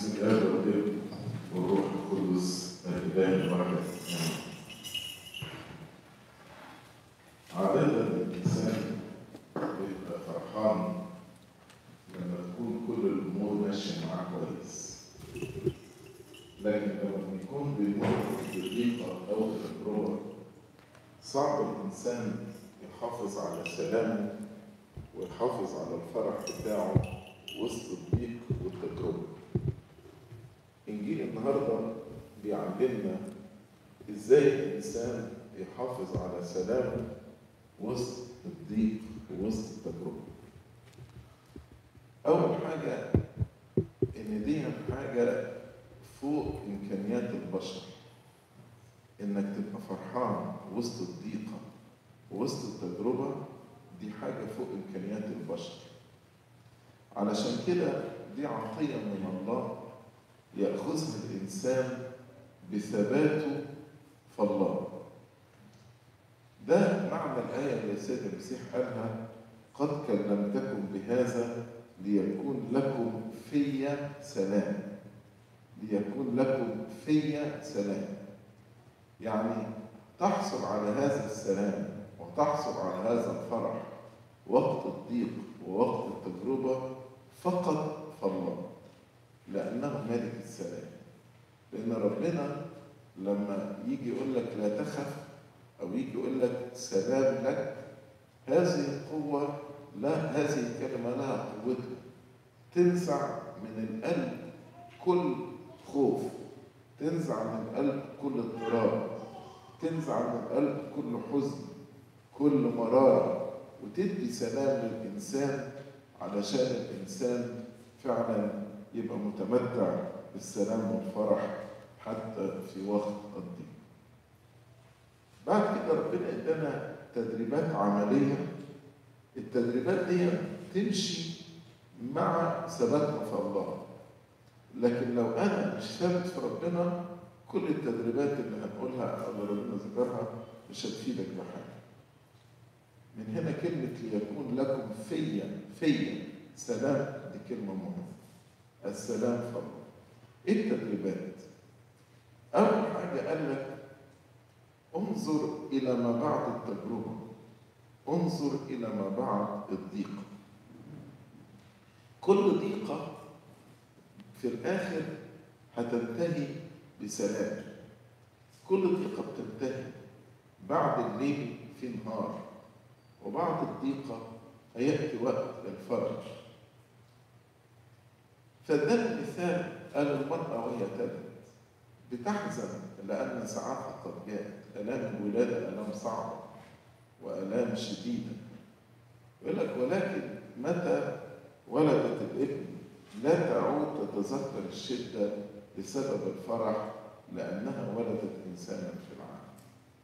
بسم الله والابن والروح القدس الإله الواحد آمين. عادة الإنسان بيبقى فرحان لما تكون كل الأمور ماشية معاه كويس لكن لما يكون بيمر بضيقة أو تجربة صعب الإنسان يحافظ على سلامه ويحافظ على الفرح بتاعه وسط الضيق والتجربة إنجيل النهاردة بيعلمنا إزاي الإنسان يحافظ على سلامه وسط الضيق ووسط التجربة أول حاجة إن دي حاجة فوق إمكانيات البشر إنك تبقى فرحان وسط الضيقة وسط التجربة دي حاجة فوق إمكانيات البشر علشان كده دي عطية من الله يأخذها الإنسان بثباته في الله ده معنى الآية اللي السيد المسيح قالها قد كلمتكم بهذا ليكون لكم في سلام ليكون لكم في سلام يعني تحصل على هذا السلام وتحصل على هذا الفرح وقت الضيق ووقت التجربة فقط فالله لأنه ملك السلام لأن ربنا لما يجي يقول لك لا تخف أو يجي يقول لك سلام لك هذه القوة لا هذه الكلمة لها قوتها تنزع من القلب كل خوف تنزع من القلب كل اضطراب تنزع من القلب كل حزن كل مرارة وتدي سلام للإنسان علشان الإنسان فعلا يبقى متمتع بالسلام والفرح حتى في وقت الضيق. بعد كده ربنا ادانا تدريبات عملية التدريبات دي تمشي مع ثباتنا في الله لكن لو انا مش ثابت في ربنا كل التدريبات اللي هنقولها او اللي ربنا ذكرها مش هتفيدك بحاجه من هنا كلمة ليكون لكم فيا فيا سلام دي كلمة مهمة السلام في الله ايه التدريبات؟ أول حاجة قال لك انظر إلى ما بعد التجربة انظر إلى ما بعد الضيقة كل ضيقة في الآخر هتنتهي بسلام كل ضيقة بتنتهي بعد الليل في نهار وبعد الضيقة هيأتي وقت الفرج فده المثال قال المرأة وهي تلد بتحزن لأن ساعتها قد جاءت آلام الولادة آلام صعبة وآلام شديدة يقول لك ولكن متى ولدت الابن لا تعود تتذكر الشدة بسبب الفرح لأنها ولدت إنسانا في العالم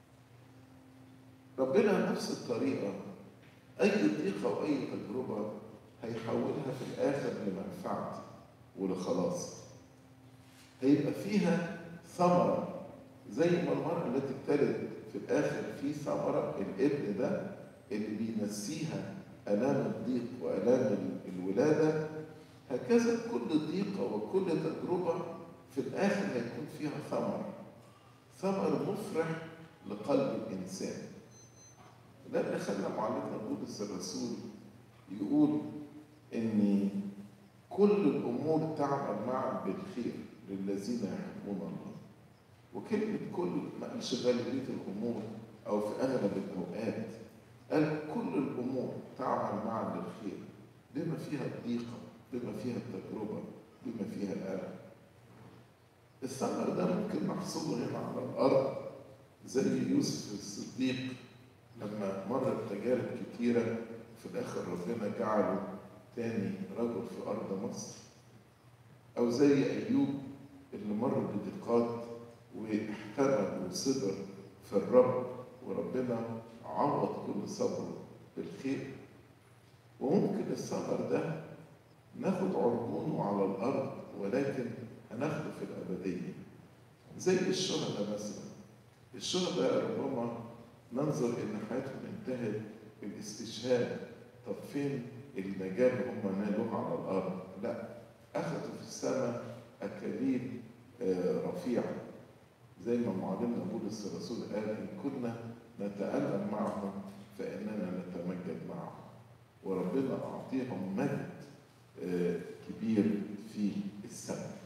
ربنا نفس الطريقة أي ضيقة وأي تجربة هيحولها في الآخر لمنفعتي ولخلاصي هيبقى فيها ثمرة زي ما المرأة التي ابتلت في الآخر في ثمرة الابن ده اللي بينسيها آلام الضيق وآلام الولادة هكذا كل ضيقة وكل تجربة في الآخر هيكون فيها ثمر ثمر مفرح لقلب الإنسان ده اللي خلى معلمنا بولس الرسول يقول ان كل الامور تعمل معا بالخير للذين يحبون الله وكلمة كل ما قالش غالبية الأمور أو في أغلب الأوقات قال كل الأمور تعمل معا للخير بما فيها الضيقة بما فيها التجربة بما فيها الألم الثمر ده ممكن نحصله هنا على الأرض زي يوسف الصديق لما مر بتجارب كتيرة في الآخر ربنا جعله تاني رجل في أرض مصر أو زي أيوب اللي مر بضيقات واحتمل وصبر في الرب وربنا عوض كل صبره بالخير وممكن الثمر ده ناخد عربونه على الأرض ولكن هناخده في الأبدية زي الشهداء مثلا الشهداء ربما ننظر ان حياتهم انتهت بالاستشهاد طب فين النجاة اللي هم نالوها على الارض؟ لا اخذوا في السماء أكاليل آه، رفيعة زي ما معلمنا بولس الرسول قال إن كنا نتألم معهم فإننا نتمجد معهم وربنا أعطيهم مجد آه، كبير في السماء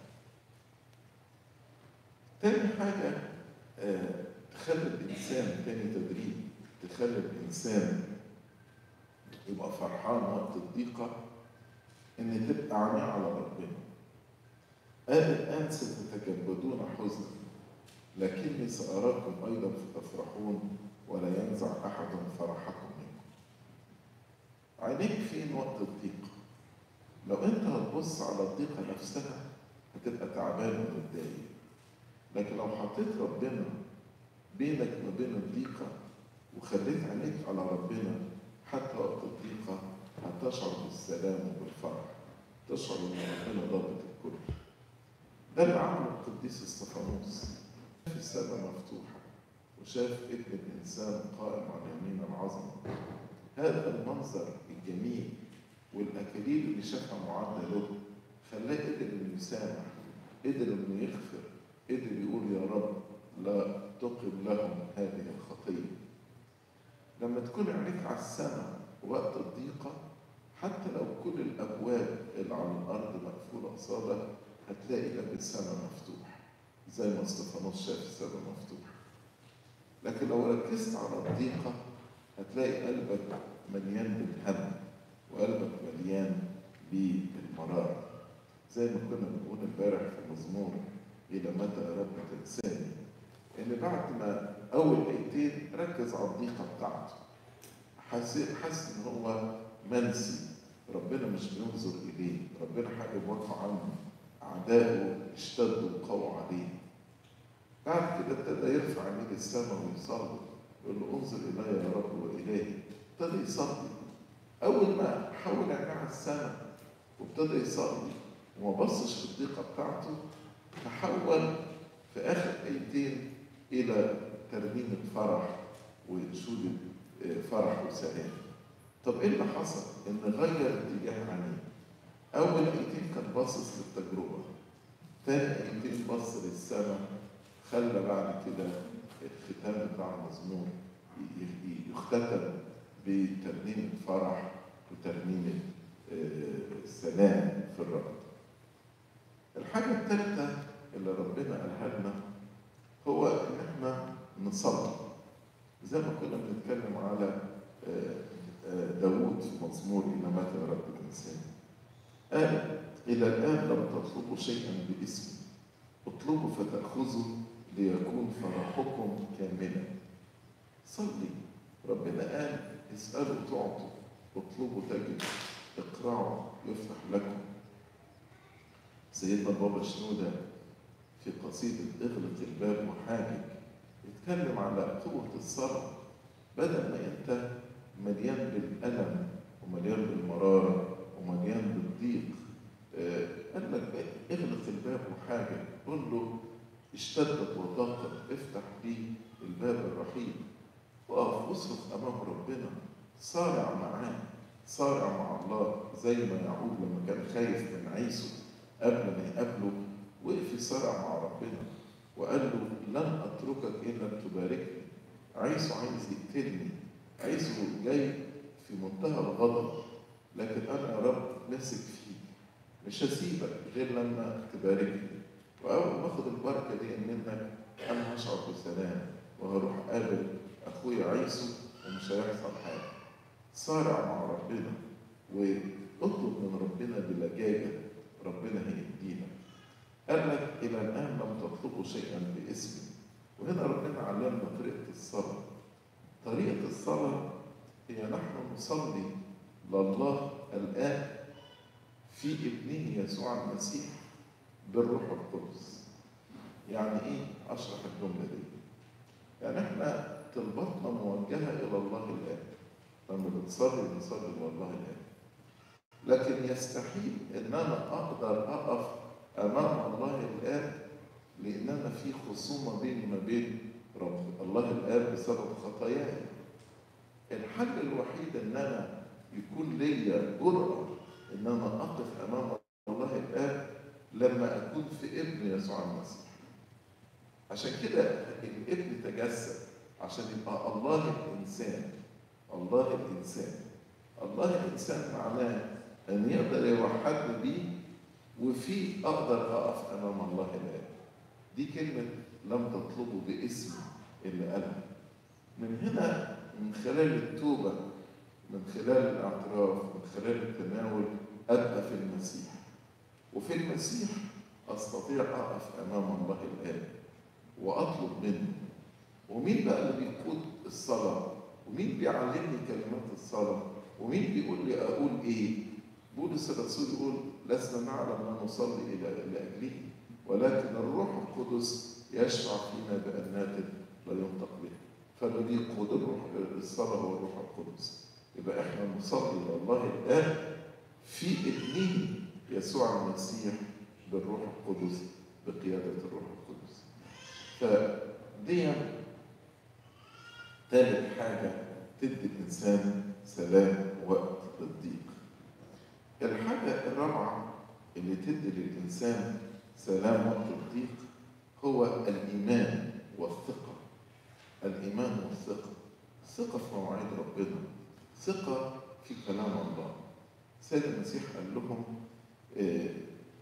تاني حاجة آه، تخلي الإنسان تاني تدريب تخلي الإنسان يبقى فرحان وقت الضيقة إن تبقى عينيه على ربنا قال الآن ستتكبدون حزنا لكني سأراكم أيضا فتفرحون ولا ينزع أحد فرحكم منكم عينيك فين وقت الضيقة لو أنت هتبص على الضيقة نفسها هتبقى تعبان ومتضايق لكن لو حطيت ربنا بينك وبين الضيقة وخليت عينيك على ربنا حتى وقت الضيقة هتشعر بالسلام وبالفرح تشعر ان ربنا ضابط الكل ده اللي عمله القديس استفانوس شاف السماء مفتوحة وشاف ابن الإنسان قائم على يمين العظمة هذا المنظر الجميل والأكاليل اللي شافها معدة له خلاه قدر إنه يسامح قدر إنه يغفر قدر يقول يا رب لا تقم لهم هذه الخطية لما تكون عينيك على السماء وقت الضيقة حتى لو كل الأبواب اللي على الأرض مقفولة قصادك هتلاقي باب السماء مفتوح زي ما استفانوس شاف السماء مفتوح لكن لو ركزت على الضيقة هتلاقي قلبك مليان بالهم وقلبك مليان بالمرار زي ما كنا بنقول امبارح في مزمور إلى متى يا رب تنساني إن بعد ما أول آيتين ركز على الضيقة بتاعته حس حس إن هو منسي ربنا مش بينظر إليه ربنا حاجة مرفع عنه أعدائه اشتدوا وقووا عليه بعد كده ابتدى يرفع عينيه للسماء ويصلي يقول له انظر إلي يا رب وإلهي ابتدى يصلي أول ما حول عينيه على السماء وابتدى يصلي وما بصش في الضيقة بتاعته تحول في آخر آيتين إلى ترنيمة فرح وإنشودة فرح وسلام. طب إيه اللي حصل؟ إن غير اتجاه عينيه. أول آيتين كان باصص للتجربة. تاني آيتين بص للسماء خلى بعد كده الختام بتاع المزمور يختتم بترنيمة فرح وترنيمة سلام في الرب. الحاجة الثالثة اللي ربنا قالها لنا هو ان احنا نصلي زي ما كنا بنتكلم على داوود في مزمور الى متى يا رب الانسان قال الى الان لم تطلبوا شيئا باسمي اطلبوا فتاخذوا ليكون فرحكم كاملا صلي ربنا قال اسالوا تعطوا اطلبوا تجدوا اقرعوا يفتح لكم سيدنا بابا شنودة في قصيدة اغلق الباب وحاجج يتكلم على قوة الصلاة بدل ما انت مليان بالألم ومليان بالمرارة ومليان بالضيق آه قال لك اغلق الباب وحاجج قل له اشتدت وضاقت افتح لي الباب الرحيم وقف اصرخ امام ربنا صارع معاه صارع مع الله زي ما يعقوب لما كان خايف من عيسو قبل ما يقابله وقف يصارع مع ربنا وقال له لن اتركك الا تباركني عيسو عايز يقتلني عيسو جاي في منتهى الغضب لكن انا يا رب ماسك فيك مش هسيبك غير لما تباركني واول ما اخد البركه دي منك انا هشعر بسلام وهروح اقابل اخويا عيسو ومش هيحصل حاجه صارع مع ربنا واطلب من ربنا بلجاجه ربنا هيدينا قال لك الى الان لم تطلبوا شيئا باسمي وهنا ربنا علمنا طريقه الصلاه طريقه الصلاه هي نحن نصلي لله الان في ابنه يسوع المسيح بالروح القدس يعني ايه اشرح الجمله دي يعني احنا طلباتنا موجهه الى الله الان لما بنصلي بنصلي لله الان لكن يستحيل ان انا اقدر اقف امام الله الاب لان انا في خصومه بيني وما بين رب الله الاب بسبب خطاياي الحل الوحيد ان انا يكون ليا جرأة ان انا اقف امام الله الاب لما أكون في ابن يسوع المسيح عشان كده الابن تجسد عشان يبقى الله الإنسان الله الإنسان الله الإنسان معناه أن يقدر يوحدني بيه وفي أقدر أقف أمام الله الآب دي كلمة لم تطلبوا باسمي اللي قالها من هنا من خلال التوبة من خلال الاعتراف من خلال التناول أبقى في المسيح وفي المسيح أستطيع أقف أمام الله الآب وأطلب منه ومين بقى اللي بيقود الصلاة ومين بيعلمني كلمات الصلاة ومين بيقول لي أقول إيه بولس الرسول يقول لسنا نعلم ما نصلي إلى لأجله ولكن الروح القدس يشفع فينا بأنات لا ينطق بها فالذي يقود الروح الصلاة هو الروح القدس يبقى احنا نصلي لله الآب في ابنه يسوع المسيح بالروح القدس بقيادة الروح القدس فدي ثالث حاجة تدي الإنسان سلام وقت الضيق الحاجة الرابعة اللي تدي للإنسان سلام وقت الضيق هو الإيمان والثقة الإيمان والثقة ثقة في مواعيد ربنا ثقة في كلام الله سيد المسيح قال لهم إيه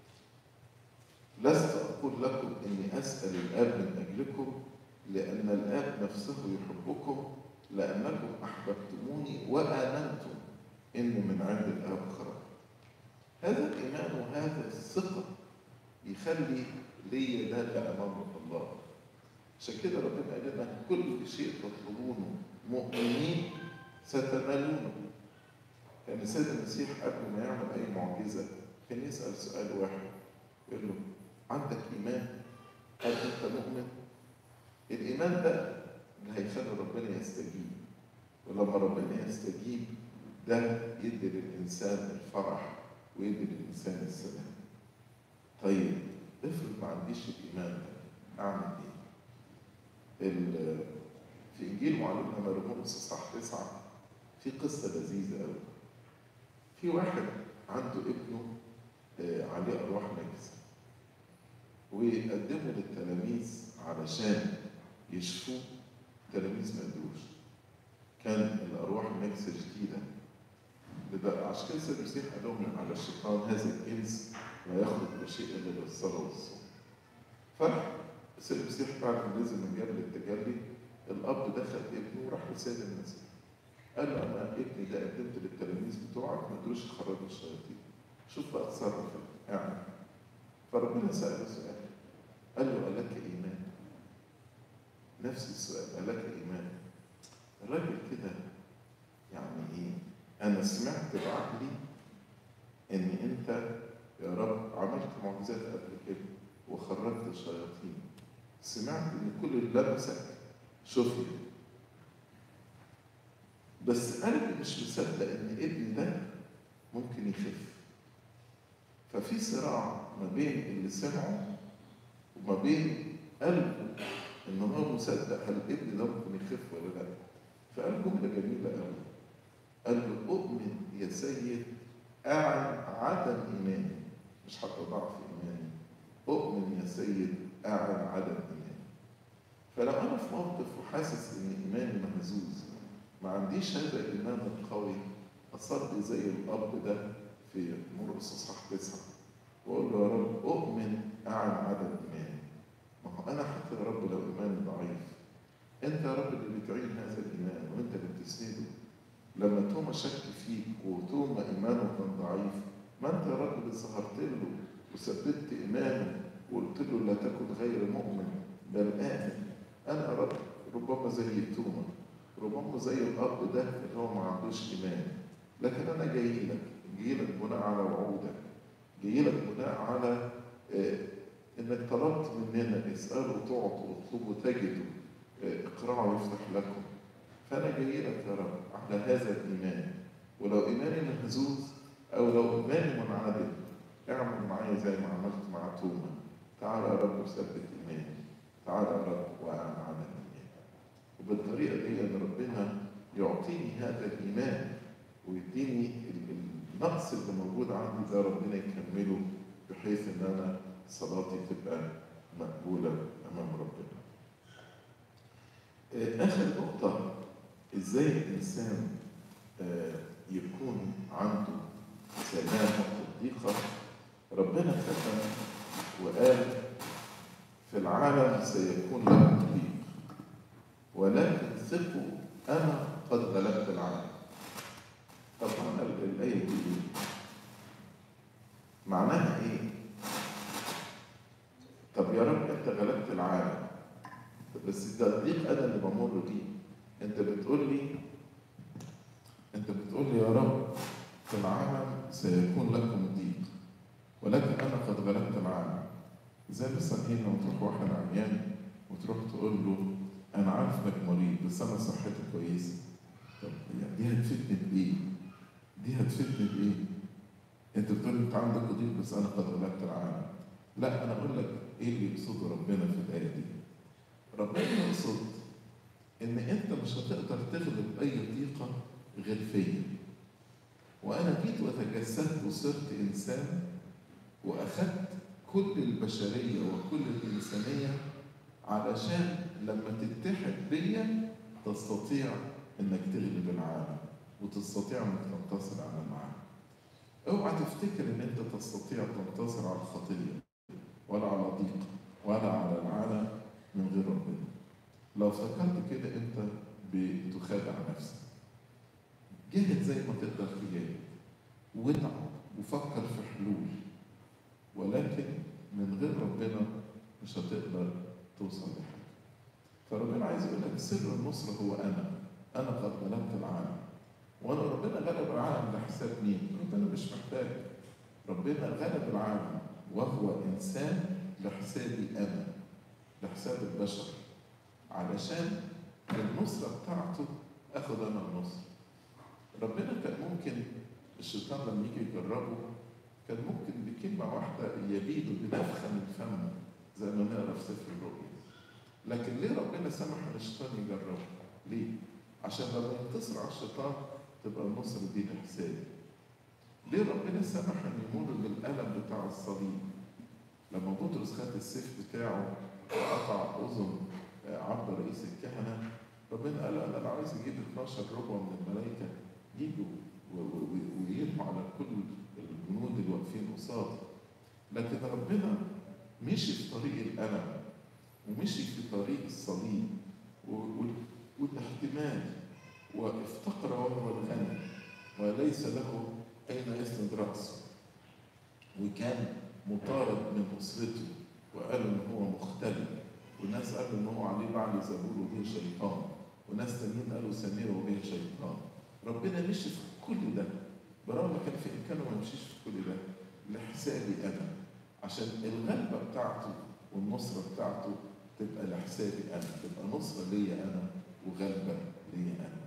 لست أقول لكم إني أسأل الآب من أجلكم لأن الآب نفسه يحبكم لأنكم أحببتموني وآمنتم إن من عند الآب خرج هذا الإيمان وهذا الثقة يخلي لي ده أمام الله عشان كده ربنا قال لنا كل شيء تطلبونه مؤمنين ستنالونه كان السيد المسيح قبل ما يعمل أي معجزة كان يسأل سؤال واحد يقول له عندك إيمان؟ هل أنت مؤمن؟ الإيمان ده اللي هيخلي ربنا يستجيب ولما ربنا يستجيب ده يدي للإنسان الفرح ويدي للإنسان السلام طيب افرض ما عنديش الإيمان ده أعمل إيه؟ في إنجيل معلمنا مرقس إصحاح تسعة في قصة لذيذة أوي في واحد عنده ابنه عليه أرواح نجسة ويقدمه للتلاميذ علشان يشفوه التلاميذ ما قدروش كان الأرواح النجسة شديدة لده عشان كده سيد المسيح قال لهم على الشيطان هذا الجنس لا يخرج بشيء إلا بالصلاة والصوم فرح سيد المسيح بعد ما نزل من جبل التجلي الأب دخل ابنه وراح لسيد المسيح قال له أنا ابني ده قدمت للتلاميذ بتوعك ما قدروش يخرجوا الشياطين شوف بقى اتصرف اعمل فربنا سأله سؤال قال له ألك إيمان؟ نفس السؤال ألك إيمان؟ الراجل كده يعني إيه؟ أنا سمعت بعقلي إن أنت يا رب عملت معجزات قبل كده وخرجت الشياطين سمعت إن كل اللي لمسك شفي بس قلبي مش مصدق إن ابني ده ممكن يخف ففي صراع ما بين اللي سمعه وما بين قلبه ان هو مصدق هل الابن ده ممكن يخف ولا لا فقال جمله جميله قوي قال له اؤمن يا سيد اعن عدم ايماني مش حتى ضعف ايماني اؤمن يا سيد اعن عدم ايماني فلو انا في موقف وحاسس ان ايماني مهزوز ما عنديش هذا الايمان القوي اصلي زي الاب ده في مرقس اصحاح تسعه واقول له يا رب اؤمن اعن عدم ايماني ما هو انا حتى يا رب لو ايماني ضعيف انت يا رب اللي بتعين هذا الايمان وانت اللي بتسنده لما توما شك فيك وتوما ايمانه كان ضعيف ما انت يا رب اللي ظهرت له وثبتت ايمانه وقلت له لا تكن غير مؤمن بل امن انا يا رب ربما زي توما ربما زي الاب ده اللي هو ما عندوش ايمان لكن انا جاي لك جاي لك بناء على وعودك جاي لك بناء على آه انك طلبت مننا اسالوا تعطوا اطلبوا تجدوا آه اقرعوا يفتح لكم فانا جاي لك يا رب على هذا الايمان ولو ايماني مهزوز او لو ايماني منعدم اعمل معايا زي ما عملت مع توما تعال يا رب وثبت ايماني تعال يا رب واعن على الايمان وبالطريقه دي ان ربنا يعطيني هذا الايمان ويديني النقص اللي موجود عندي ده ربنا يكمله بحيث ان انا صلاتي تبقى مقبوله امام ربنا. آه، اخر نقطه ازاي الانسان آه، يكون عنده سلام وقت الضيقه ربنا ختم وقال في العالم سيكون لكم ضيق ولكن ثقوا انا قد غلبت العالم طبعا ال- الايه دي إيه؟ معناها ايه طب يا رب انت غلبت العالم طب بس ده الضيق انا اللي بمر بيه انت بتقول لي انت بتقول لي يا رب في العالم سيكون لكم ضيق ولكن انا قد غلبت العالم زي مثلا ايه لما تروح واحد عميان وتروح تقول له انا عارف انك مريض بس انا صحتي كويسه طب يعني دي هتفيدني بايه؟ دي هتفيدني بايه؟ انت بتقول لي انت عندك ضيق بس انا قد غلبت العالم لا انا اقول لك ايه اللي يقصده ربنا في الايه دي ربنا يقصد ان انت مش هتقدر تغلب اي ضيقه غير فيا وانا جيت وتجسدت وصرت انسان واخدت كل البشريه وكل الانسانيه علشان لما تتحد بيا تستطيع انك تغلب العالم وتستطيع انك تنتصر على العالم اوعى تفتكر ان انت تستطيع تنتصر على الخطيه ولا على ضيق ولا على العالم من غير ربنا لو افتكرت كده انت بتخادع نفسك جاهد زي ما تقدر تجاهد واتعب وفكر في حلول ولكن من غير ربنا مش هتقدر توصل لحاجه فربنا عايز يقول لك سر النصره هو انا انا قد غلبت العالم وانا ربنا غلب العالم لحساب مين؟ ربنا مش محتاج ربنا غلب العالم وهو انسان لحسابي انا لحساب البشر علشان النصره بتاعته اخد انا النصره ربنا كان ممكن الشيطان لما يجي يجربه كان ممكن بكلمه واحده يبيده بنفخه من فمه زي ما نقرا في سفر الرؤيا لكن ليه ربنا سمح ان الشيطان يجربه؟ ليه؟ عشان لما ينتصر على الشيطان تبقى النصرة دي لحسابي. ليه ربنا سمح ان يمر بالألم بتاع الصليب؟ لما بطرس خد السيف بتاعه وقطع أذن عبد رئيس الكهنة ربنا قال له أنا عايز أجيب 12 ربع من الملائكة يجوا ويرموا على كل الجنود اللي واقفين قصاده. لكن ربنا مشي في طريق الألم ومشي في طريق الصليب والاحتمال وافتقر وهو الغني وليس له أين يسند رأسه وكان مطارد من أسرته وقالوا إن هو مختلف وناس قالوا إن هو عليه بعل زبور وبيه شيطان وناس تانيين قالوا سمير وبيه شيطان ربنا مشي في كل ده برغم كان في إمكانه ما يمشيش في كل ده لحسابي أنا عشان الغلبة بتاعته والنصرة بتاعته تبقى لحسابي أنا تبقى نصرة ليا أنا وغلبة ليا أنا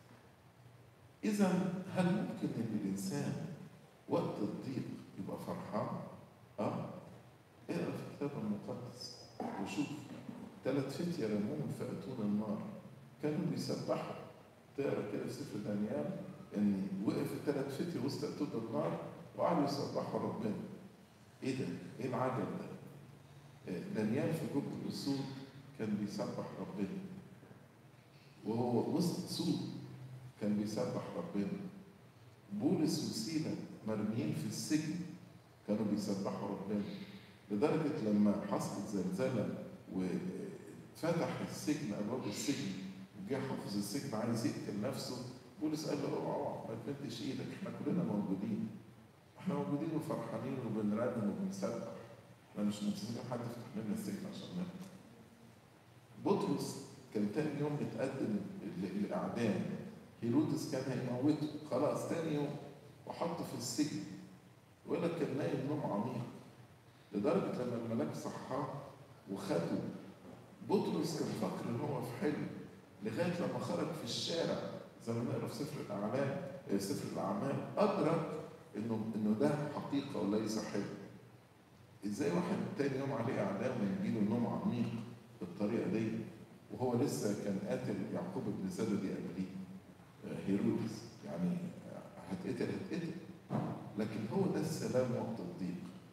إذا هل ممكن إن الإنسان وقت الضيق يبقى فرحان؟ آه اقرا في الكتاب المقدس وشوف ثلاث فتية رموهم في أتون النار كانوا بيسبحوا تقرا كده في سفر دانيال إن وقف الثلاث فتية وسط أتون النار وقعدوا يسبحوا ربنا إيه ده؟ إيه العجب ده؟ دانيال في جب الأسود كان بيسبح ربنا وهو وسط سوق كان بيسبح ربنا بولس وسيلة مرميين في السجن كانوا بيسبحوا ربنا لدرجة لما حصلت زلزلة وفتح السجن أبواب السجن وجه حافظ السجن عايز يقتل نفسه بولس قال له اوعى ما تمدش ايدك احنا كلنا موجودين احنا موجودين وفرحانين وبنرنم وبنسبح احنا مش منتظرين حد يفتح لنا السجن عشان ناكل بطرس كان تاني يوم متقدم للإعدام هيرودس كان هيموته خلاص تاني يوم وحطه في السجن ويقول لك كان نايم نوم عميق لدرجة لما الملاك صحاه وخده بطرس كان فاكر ان هو في حلم لغاية لما خرج في الشارع زي ما نقرا في سفر الأعمال سفر الأعمال أدرك إنه إنه ده حقيقة وليس حلم. إزاي واحد تاني يوم عليه إعدام ويجيله نوم عميق بالطريقة دي وهو لسه كان قاتل يعقوب بن زبدي قبليه هيرودس يعني هتقتل هتقتل لكن هو ده السلام وقت الضيق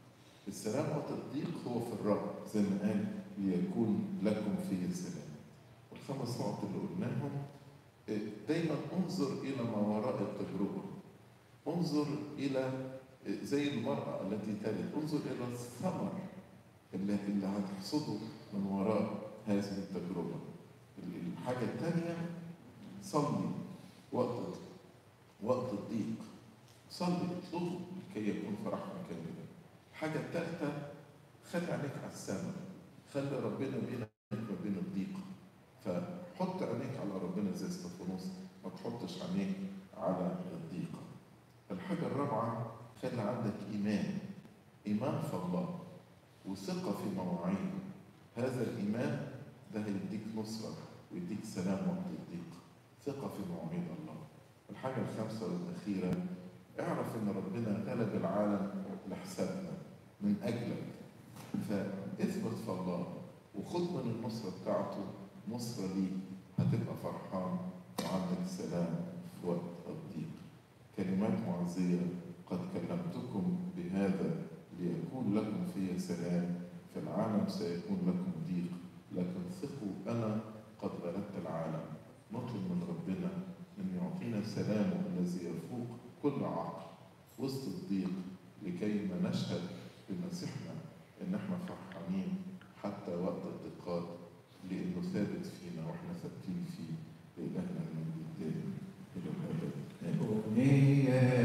السلام وقت الضيق هو في الرب زي ما قال ليكون لكم في سلام والخمس نقط اللي قلناهم إيه، دايما انظر الى ما وراء التجربه انظر الى إيه، زي المراه التي تلد انظر الى الثمر اللي اللي هتحصده من وراء هذه التجربه الحاجه الثانيه صلي وقت وقت الضيق صلي اطلبه لكي يكون فرحنا كاملا الحاجة الثالثة خلي عينيك على السماء خلي ربنا بينك وبين الضيق فحط عينيك على ربنا زي استفانوس ما تحطش عينيك على الضيق الحاجة الرابعة خلي عندك إيمان إيمان في الله وثقة في مواعيده هذا الإيمان ده هيديك نصرة ويديك سلام وقت الضيق ثقة في مواعيد الله الحاجة الخامسة والأخيرة اعرف إن ربنا غلب العالم لحسابنا من أجلك فاثبت في الله وخد من النصرة بتاعته نصرة ليك هتبقى فرحان وعندك سلام في وقت الضيق كلمات معزية قد كلمتكم بهذا ليكون لكم في سلام في العالم سيكون لكم ضيق لكن ثقوا أنا قد غلبت العالم نطلب من ربنا أن يعطينا سلامه الذي يفوق كل عقل وسط الضيق لكي ما نشهد بمسيحنا ان احنا فرحانين حتى وقت الضيقات لانه ثابت فينا واحنا ثابتين فيه لالهنا المجد الدائم الى الابد امين أغنية